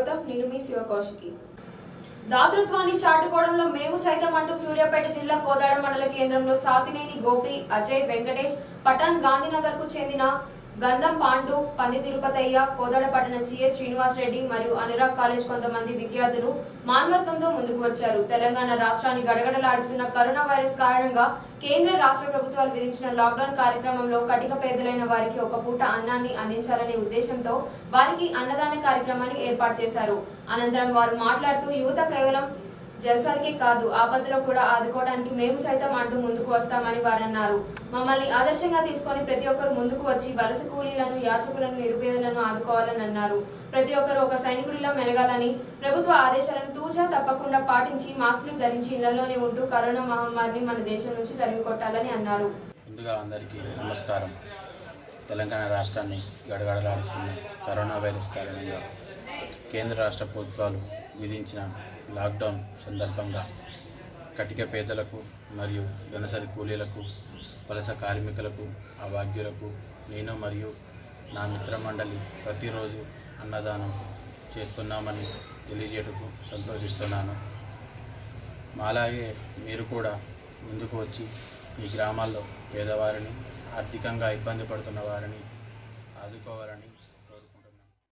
స్వాగతం నేను మీ శివకౌశికి దాతృత్వాన్ని చాటుకోవడంలో మేము సైతం అంటూ సూర్యాపేట జిల్లా కోదాడ మండల కేంద్రంలో సాతినేని గోపి అజయ్ వెంకటేష్ పఠాన్ గాంధీనగర్ కు చెందిన గంధం పాండు పంది తిరుపతయ్య కోదాడ పట్టణ సిఎస్ శ్రీనివాస్ రెడ్డి మరియు అనురాగ్ కాలేజ్ కొంతమంది విద్యార్థులు మానవత్వంతో ముందుకు వచ్చారు తెలంగాణ రాష్ట్రాన్ని గడగడలాడిస్తున్న కరోనా వైరస్ కారణంగా కేంద్ర రాష్ట్ర ప్రభుత్వాలు విధించిన లాక్డౌన్ కార్యక్రమంలో కటిక పేదలైన వారికి ఒక పూట అన్నాన్ని అందించాలనే ఉద్దేశంతో వారికి అన్నదాన కార్యక్రమాన్ని ఏర్పాటు చేశారు అనంతరం వారు మాట్లాడుతూ యువత కేవలం జల్సాలకే కాదు ఆపదలో కూడా ఆదుకోవడానికి మేము సైతం అంటూ ముందుకు వస్తామని వారు అన్నారు మమ్మల్ని ఆదర్శంగా తీసుకొని ప్రతి ఒక్కరు ముందుకు వచ్చి వలస కూలీలను యాచకులను నిరుపేదలను ఆదుకోవాలని అన్నారు ప్రతి ఒక్కరు ఒక సైనికుడిలా మెలగాలని ప్రభుత్వ ఆదేశాలను తూచా తప్పకుండా పాటించి మాస్కులు ధరించి ఇళ్లలోనే ఉంటూ కరోనా మహమ్మారిని మన దేశం నుంచి తరిమి కొట్టాలని అన్నారు ముందుగా అందరికీ నమస్కారం తెలంగాణ రాష్ట్రాన్ని గడగడలాడిస్తున్న కరోనా వైరస్ కారణంగా కేంద్ర రాష్ట్ర ప్రభుత్వాలు విధించిన లాక్డౌన్ సందర్భంగా కటిక పేదలకు మరియు దినసరి కూలీలకు వలస కార్మికులకు అభాగ్యులకు నేను మరియు నా మిత్రమండలి ప్రతిరోజు అన్నదానం చేస్తున్నామని తెలియజేయటకు సంతోషిస్తున్నాను మాలాగే మీరు కూడా ముందుకు వచ్చి మీ గ్రామాల్లో పేదవారిని ఆర్థికంగా ఇబ్బంది పడుతున్న వారిని ఆదుకోవాలని